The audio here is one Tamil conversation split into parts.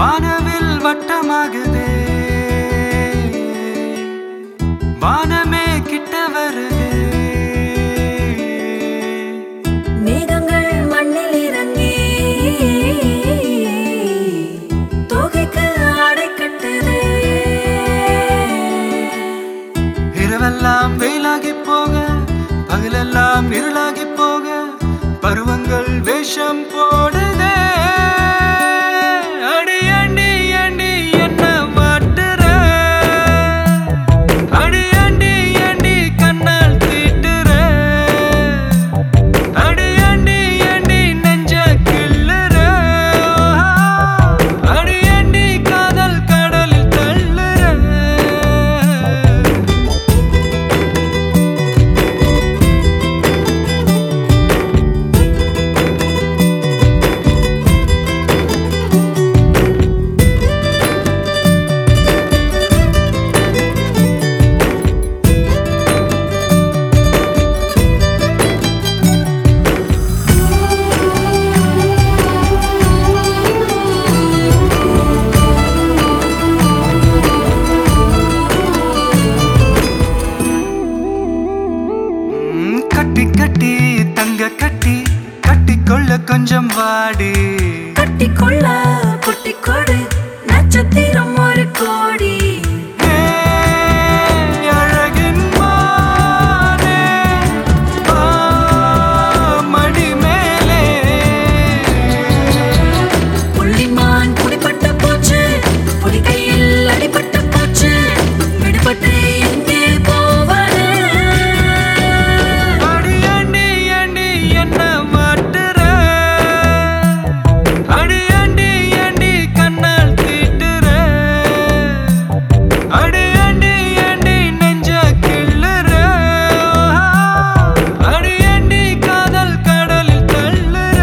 வானவில் வட்டமாகுதே வானமே கிட்ட வருதே மேகங்கள் மண்ணில் இறங்கி தோகைக்கு ஆடை கட்டுதே இரவெல்லாம் வெயிலாகி போக பகலெல்லாம் இருளாகி போக பருவங்கள் வேஷம் போடுதே அடி அண்டி அண்டி என்ன மாட்டுற அடி அண்டி அண்டி கண்ணால் தீட்டுற அடி அண்டி அண்டி நெஞ்ச கிள்ளுற அடி அண்டி காதல் கடலில் தள்ளுற ம், கட்டி கட்டி தங்க கட்டி கட்டிக்கொள்ள கொஞ்சம் வாடி கட்டிக்கொள்ள குட்டி கொடு நட்சத்திரம் ஒரு கோடி ஏ, அழகின் மானே, வா, மடி மேலே. புள்ளிமான் குடிப்பட்ட போச்சு புலி கையில் அடிபட்ட போச்சு விடுபட்டு எங்கே போவது அடி அண்டி அண்டி என்ன மாட்டுற? அடி அண்டி அண்டி கண்ணால் தீட்டுற. அடி அண்டி அண்டி நெஞ்ச கிள்ளுற. அடி அண்டி காதல் கடலில் தள்ளுற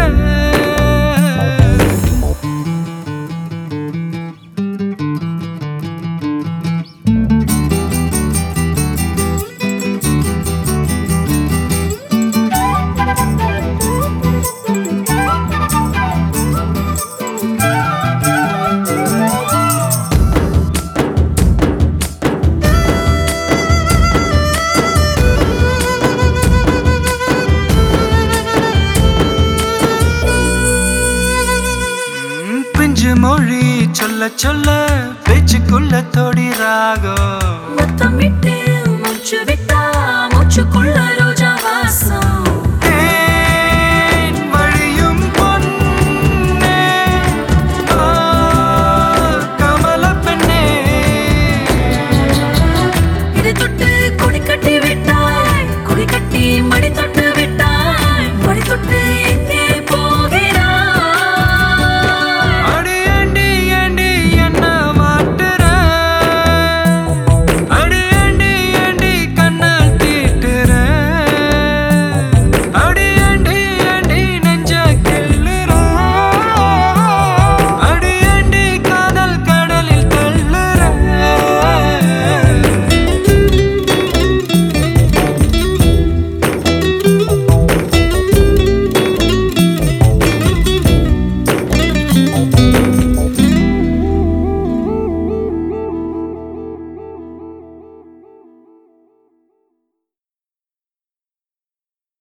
ம், பிஞ்சு மொழி சொல்ல சொல்ல பேச்சுக்குள்ள தொடி ராகம் முத்தமிட்டு மூச்சு விட்டு